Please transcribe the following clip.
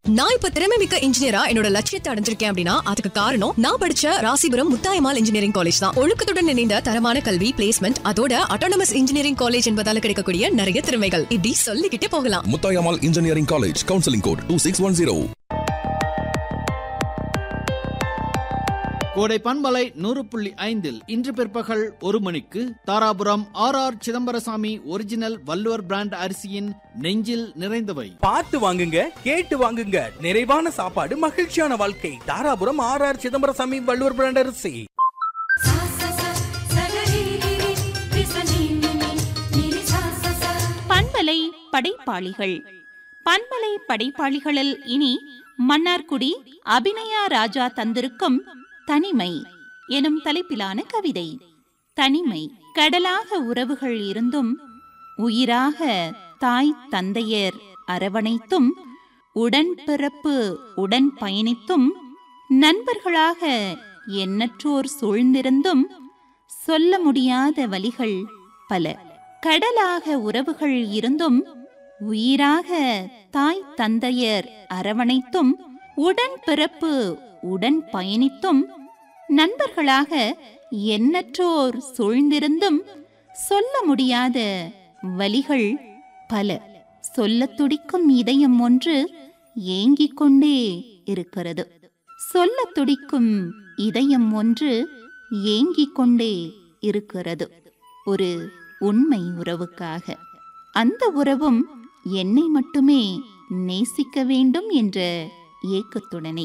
நான் இப்ப திறமை மிக்க இன்ஜினியரா என்னோட லட்சியத்தை அடைஞ்சிருக்கேன் அப்படின்னா அதுக்கு காரணம் நான் படிச்ச ராசிபுரம் முத்தாயமால் இன்ஜினியரிங் காலேஜ் தான் ஒழுக்கத்துடன் இணைந்த தரமான கல்வி பிளேஸ்மெண்ட் அதோட அட்டானமஸ் இன்ஜினியரிங் காலேஜ் என்பதால கிடைக்கக்கூடிய நிறைய திறமைகள் இப்படி சொல்லிக்கிட்டே போகலாம் Muthayammal engineering college counselling code two six one zero Kodai பண்பலை நூறு புள்ளி ஐந்தில் இன்று பிற்பகல் ஒரு மணிக்கு Dharapuram R R Chidambarasamy original Valluvar brand அரிசியின் நெஞ்சில் நிறைந்தவை பார்த்து வாங்குங்க கேட்டு வாங்குங்க நிறைவான சாப்பாடு மகிழ்ச்சியான வாழ்க்கை Dharapuram R R Chidambarasamy Valluvar brand அரிசி सा सा सा सगरिगिरि विसनिनिनि निरि सा सा सा பண்பலை படைப்பாளிகள் பண்பலை படைப்பாளிகளில் இனி மன்னார்குடி அபிநயா ராஜா தந்திருக்கும் தனிமை எனும் தலைப்பிலான கவிதை தனிமை கடலாக உறவுகள் இருந்தும் உயிராக தாய் தந்தையர் அரவணைத்தும் உடன்பிறப்பு உடன் பயணித்தும் நண்பர்களாக எண்ணற்றோர் சூழ்ந்திருந்தும் சொல்ல முடியாத வலிகள் பல கடலாக உறவுகள் இருந்தும் உயிராக தாய் தந்தையர் அரவணைத்தும் உடன் பிறப்பு உடன் பயணித்தும் நண்பர்களாக எண்ணற்றோர் சூழ்ந்திருந்தும் சொல்ல முடியாத வலிகள் பல சொல்லத் துடிக்கும் இதயம் ஒன்று ஏங்கிக் கொண்டே இருக்கிறது சொல்லத் துடிக்கும் இதயம் ஒன்று ஏங்கிக் கொண்டே இருக்கிறது ஒரு உண்மை உறவுக்காக அந்த உறவும் என்னை மட்டுமே நேசிக்க வேண்டும் என்ற ஏக்கத்துடனே